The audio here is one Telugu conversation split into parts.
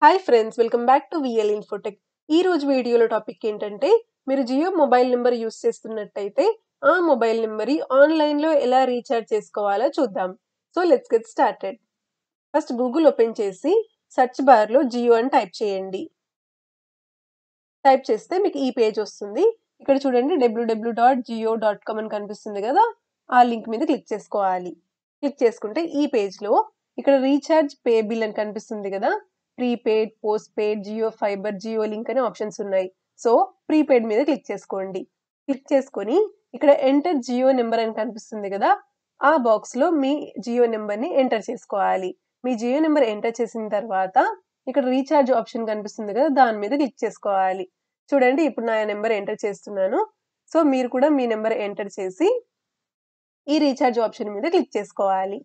hi friends welcome back to VL infotech ఈ రోజు వీడియోలో టాపిక్ ఏంటంటే మీరు జియో మొబైల్ నెంబర్ యూస్ చేస్తున్నట్టయితే ఆ మొబైల్ నెంబర్ ఆన్లైన్ లో ఎలా రీఛార్జ్ చేసుకోవాలో చూద్దాం so let's get started first Google open చేసి సెర్చ్ బార్ లో జియో అని టైప్ చేయండి టైప్ చేస్తే మీకు ఈ పేజ్ వస్తుంది ఇక్కడ చూడండి W W dot Jio dot com అని కనిపిస్తుంది కదా ఆ లింక్ మీద క్లిక్ చేసుకోవాలి క్లిక్ చేసుకుంటే ఈ పేజ్ లో ఇక్కడ రీఛార్జ్ పే బిల్ అని కనిపిస్తుంది కదా prepaid postpaid Jio fiber Jio link అనే ఆప్షన్స్ ఉన్నాయి సో ప్రీపెయిడ్ మీద క్లిక్ చేసుకోండి క్లిక్ చేసుకొని ఇక్కడ ఎంటర్ జియో నెంబర్ అని కనిపిస్తుంది కదా ఆ బాక్స్ లో మీ జియో నెంబర్ ని ఎంటర్ చేసుకోవాలి మీ జియో నెంబర్ ఎంటర్ చేసిన తర్వాత ఇక్కడ రీఛార్జ్ ఆప్షన్ కనిపిస్తుంది కదా దాని మీద క్లిక్ చేసుకోవాలి చూడండి ఇప్పుడు నా నెంబర్ ఎంటర్ చేస్తున్నాను సో మీరు కూడా మీ నెంబర్ ఎంటర్ చేసి ఈ రీఛార్జ్ ఆప్షన్ మీద క్లిక్ చేసుకోవాలి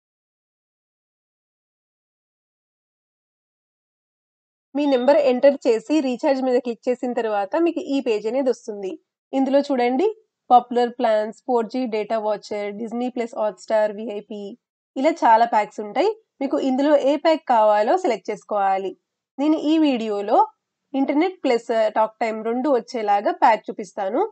మీ నెంబర్ ఎంటర్ చేసి రీఛార్జ్ మీద క్లిక్ చేసిన తర్వాత మీకు ఈ పేజ్ అనేది వస్తుంది ఇందులో చూడండి popular plans four G data voucher Disney plus Hotstar VIP ఇలా చాలా ప్యాక్స్ ఉంటాయి మీకు ఇందులో ఏ ప్యాక్ కావాలో సెలెక్ట్ చేసుకోవాలి నేను ఈ వీడియోలో ఇంటర్నెట్ ప్లస్ టాక్ టైం రెండు వచ్చేలాగా ప్యాక్ చూపిస్తాను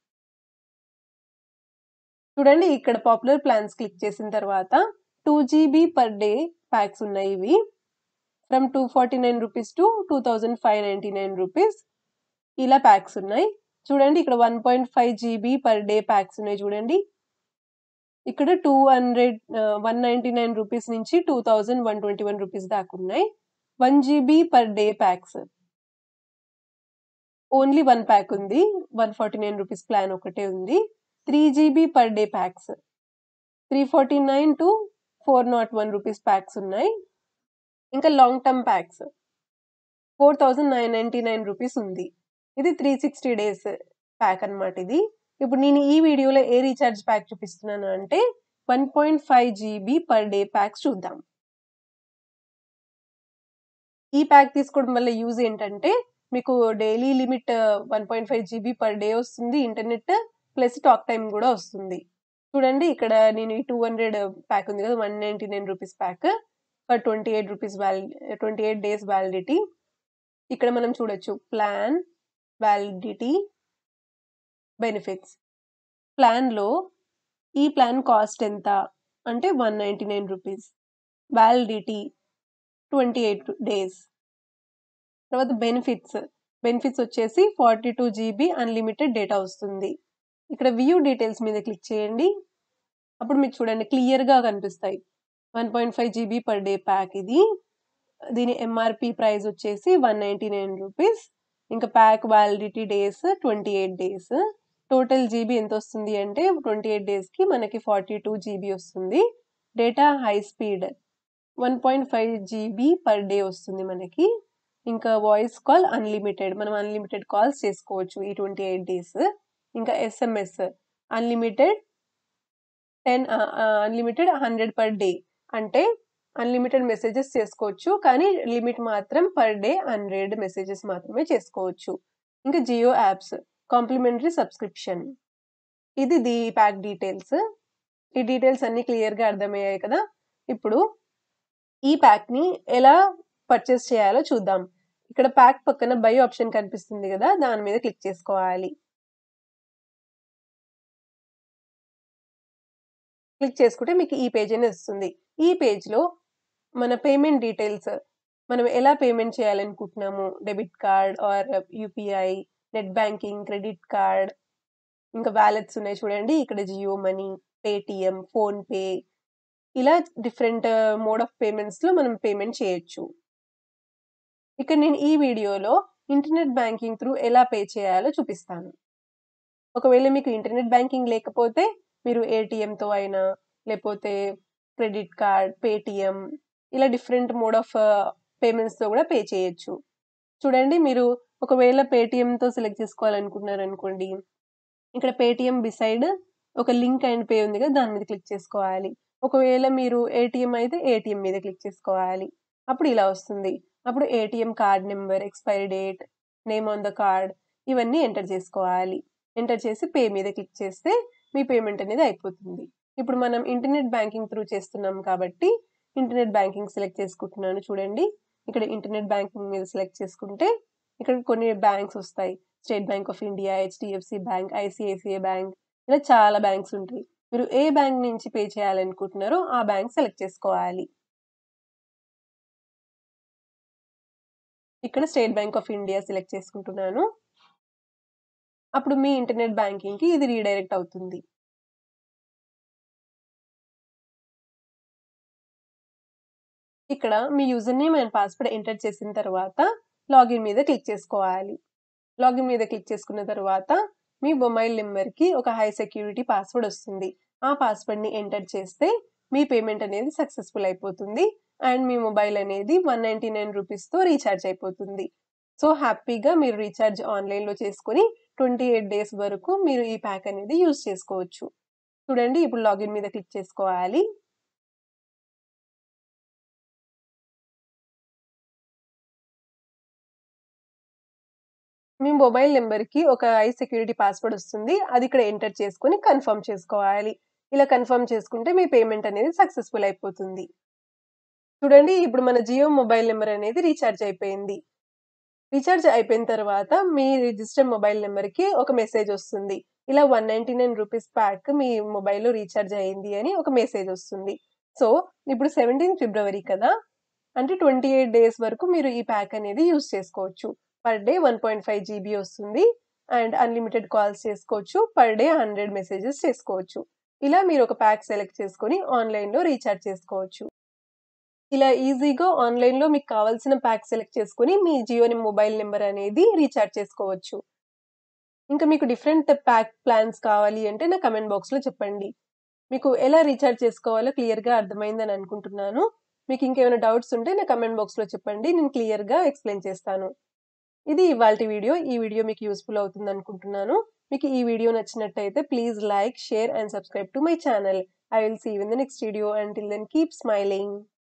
చూడండి ఇక్కడ పాపులర్ ప్లాన్స్ క్లిక్ చేసిన తర్వాత two GB per day packs ఉన్నాయి ఇవి from two forty nine rupees to two thousand five ninety nine rupees ఇలా ప్యాక్స్ ఉన్నాయి చూడండి ఇక్కడ one point five GB per day packs ఉన్నాయి చూడండి ఇక్కడ two hundred one ninety nine rupees నుంచి two thousand one twenty one rupees దాకా ఉన్నాయి one GB per day packs only one pack ఉంది one forty nine rupees plan ఒకటే ఉంది three GB per day packs three forty nine to four nought one rupees packs ఉన్నాయి ఇంకా long term packs four thousand nine ninety nine rupees ఉంది ఇది త్రీ సిక్స్టీ డేస్ ప్యాక్ అనమాట ఇది ఇప్పుడు నేను ఈ వీడియోలో ఏ రీఛార్జ్ ప్యాక్ చూపిస్తున్నాను అంటే one point five GB per day packs చూద్దాం ఈ ప్యాక్ తీసుకోవడం వల్ల యూజ్ ఏంటంటే మీకు daily limit one point five GB per day వస్తుంది ఇంటర్నెట్ ప్లస్ టాక్ టైం కూడా వస్తుంది చూడండి ఇక్కడ నేను ఈ టూ హండ్రెడ్ ప్యాక్ ఉంది కదా one ninety nine rupees pack for twenty eight rupees వ్యాలి ట్వంటీ ఎయిట్ డేస్ వ్యాలిడిటీ ఇక్కడ మనం చూడొచ్చు ప్లాన్ వ్యాలిడిటీ బెనిఫిట్స్ ప్లాన్లో ఈ ప్లాన్ కాస్ట్ ఎంత అంటే one ninety nine rupees validity twenty eight days తర్వాత బెనిఫిట్స్ బెనిఫిట్స్ వచ్చేసి forty two GB unlimited data వస్తుంది ఇక్కడ వ్యూ డీటెయిల్స్ మీద క్లిక్ చేయండి అప్పుడు మీకు చూడండి క్లియర్గా కనిపిస్తాయి one point five GB per day pack ఇది దీని ఎంఆర్పి ప్రైస్ వచ్చేసి వన్ నైంటీ నైన్ రూపీస్ ఇంకా pack validity days twenty eight days total GB ఎంత వస్తుంది అంటే ట్వంటీ ఎయిట్ డేస్కి మనకి ఫార్టీ టూ జీబీ వస్తుంది data high speed one point five GB per day వస్తుంది మనకి ఇంకా వాయిస్ కాల్ అన్లిమిటెడ్ మనం అన్లిమిటెడ్ కాల్స్ చేసుకోవచ్చు ఈ ట్వంటీ ఎయిట్ డేస్ ఇంకా SMS unlimited ten unlimited hundred per day అంటే అన్లిమిటెడ్ మెసేజెస్ చేసుకోవచ్చు కానీ లిమిట్ మాత్రం పర్ డే హండ్రెడ్ మెసేజెస్ మాత్రమే చేసుకోవచ్చు ఇంకా జియో యాప్స్ కాంప్లిమెంటరీ సబ్స్క్రిప్షన్ ఇది ది ప్యాక్ డీటెయిల్స్ ఈ డీటెయిల్స్ అన్ని క్లియర్గా అర్థమయ్యాయి కదా ఇప్పుడు ఈ ప్యాక్ని ఎలా పర్చేస్ చేయాలో చూద్దాం ఇక్కడ ప్యాక్ పక్కన బై ఆప్షన్ కనిపిస్తుంది కదా దాని మీద క్లిక్ చేసుకోవాలి క్లిక్ చేసుకుంటే మీకు ఈ పేజ్ అనేది వస్తుంది ఈ పేజ్లో మన పేమెంట్ డీటెయిల్స్ మనం ఎలా పేమెంట్ చేయాలనుకుంటున్నాము debit card or UPI net banking credit card ఇంకా వ్యాలెట్స్ ఉన్నాయి చూడండి ఇక్కడ జియో మనీ పేటిఎం ఫోన్పే ఇలా డిఫరెంట్ మోడ్ ఆఫ్ పేమెంట్స్లో మనం పేమెంట్ చేయొచ్చు ఇక్కడ నేను ఈ వీడియోలో ఇంటర్నెట్ బ్యాంకింగ్ త్రూ ఎలా పే చేయాలో చూపిస్తాను ఒకవేళ మీకు ఇంటర్నెట్ బ్యాంకింగ్ లేకపోతే మీరు ఏటీఎంతో అయినా లేకపోతే క్రెడిట్ కార్డ్ పేటిఎం ఇలా డిఫరెంట్ మోడ్ ఆఫ్ పేమెంట్స్తో కూడా పే చేయొచ్చు చూడండి మీరు ఒకవేళ పేటిఎంతో సెలెక్ట్ చేసుకోవాలనుకున్నారు అనుకోండి ఇక్కడ పేటిఎం బిసైడ్ ఒక లింక్ అండ్ పే ఉంది కదా దాని మీద క్లిక్ చేసుకోవాలి ఒకవేళ మీరు ఏటీఎం అయితే ఏటీఎం మీద క్లిక్ చేసుకోవాలి అప్పుడు ఇలా వస్తుంది అప్పుడు ATM card number expiry date name on the card ఇవన్నీ ఎంటర్ చేసుకోవాలి ఎంటర్ చేసి పే మీద క్లిక్ చేస్తే మీ పేమెంట్ అనేది అయిపోతుంది ఇప్పుడు మనం ఇంటర్నెట్ బ్యాంకింగ్ త్రూ చేస్తున్నాం కాబట్టి ఇంటర్నెట్ బ్యాంకింగ్ సెలెక్ట్ చేసుకుంటున్నాను చూడండి ఇక్కడ ఇంటర్నెట్ బ్యాంకింగ్ మీద సెలెక్ట్ చేసుకుంటే ఇక్కడ కొన్ని బ్యాంక్స్ వస్తాయి State bank of India HDFC bank ICICI bank ఇలా చాలా బ్యాంక్స్ ఉంటాయి మీరు ఏ బ్యాంక్ నుంచి పే చేయాలనుకుంటున్నారో ఆ బ్యాంక్ సెలెక్ట్ చేసుకోవాలి ఇక్కడ state bank of India select చేసుకుంటున్నాను అప్పుడు మీ ఇంటర్నెట్ బ్యాంకింగ్కి ఇది రీడైరెక్ట్ అవుతుంది ఇక్కడ మీ user name and password enter చేసిన తర్వాత లాగిన్ మీద క్లిక్ చేసుకోవాలి లాగిన్ మీద క్లిక్ చేసుకున్న తర్వాత మీ మొబైల్ నెంబర్కి ఒక హై సెక్యూరిటీ పాస్వర్డ్ వస్తుంది ఆ పాస్వర్డ్ని ఎంటర్ చేస్తే మీ పేమెంట్ అనేది సక్సెస్ఫుల్ అయిపోతుంది అండ్ మీ మొబైల్ అనేది వన్ నైంటీ నైన్ రూపీస్తో రీఛార్జ్ అయిపోతుంది సో హ్యాపీగా మీరు రీఛార్జ్ ఆన్లైన్లో చేసుకొని ట్వంటీ ఎయిట్ డేస్ వరకు మీరు ఈ ప్యాక్ అనేది యూజ్ చేసుకోవచ్చు చూడండి ఇప్పుడు లాగిన్ మీద క్లిక్ చేసుకోవాలి మీ మొబైల్ నెంబర్కి ఒక ఐ సెక్యూరిటీ పాస్వర్డ్ వస్తుంది అది ఇక్కడ ఎంటర్ చేసుకొని కన్ఫర్మ్ చేసుకోవాలి ఇలా కన్ఫర్మ్ చేసుకుంటే మీ పేమెంట్ అనేది సక్సెస్ఫుల్ అయిపోతుంది చూడండి ఇప్పుడు మన జియో మొబైల్ నెంబర్ అనేది రీఛార్జ్ అయిపోయింది రీఛార్జ్ అయిపోయిన తర్వాత మీ రిజిస్టర్ మొబైల్ నెంబర్కి ఒక మెసేజ్ వస్తుంది ఇలా one ninety nine rupees pack మీ మొబైల్లో రీఛార్జ్ అయ్యింది అని ఒక మెసేజ్ వస్తుంది సో ఇప్పుడు సెవెంటీన్ ఫిబ్రవరి కదా అంటే ట్వంటీ ఎయిట్ డేస్ వరకు మీరు ఈ ప్యాక్ అనేది యూస్ చేసుకోవచ్చు per day one point five GB వస్తుంది అండ్ అన్లిమిటెడ్ కాల్స్ చేసుకోవచ్చు పర్ డే హండ్రెడ్ మెసేజెస్ చేసుకోవచ్చు ఇలా మీరు ఒక ప్యాక్ సెలెక్ట్ చేసుకొని ఆన్లైన్లో రీఛార్జ్ చేసుకోవచ్చు ఇలా ఈజీగా ఆన్లైన్లో మీకు కావాల్సిన ప్యాక్ సెలెక్ట్ చేసుకొని మీ జియోని మొబైల్ నెంబర్ అనేది రీఛార్జ్ చేసుకోవచ్చు ఇంకా మీకు డిఫరెంట్ ప్యాక్ ప్లాన్స్ కావాలి అంటే నా కమెంట్ బాక్స్లో చెప్పండి మీకు ఎలా రీఛార్జ్ చేసుకోవాలో క్లియర్గా అర్థమైందని అనుకుంటున్నాను మీకు ఇంకేమైనా డౌట్స్ ఉంటే నా కమెంట్ బాక్స్లో చెప్పండి నేను క్లియర్గా ఎక్స్ప్లెయిన్ చేస్తాను ఇది ఇవాళ వీడియో ఈ వీడియో మీకు యూస్ఫుల్ అవుతుంది అనుకుంటున్నాను మీకు ఈ వీడియో నచ్చినట్టయితే please like share and subscribe to my channel I will see in the next video and till then keep smiling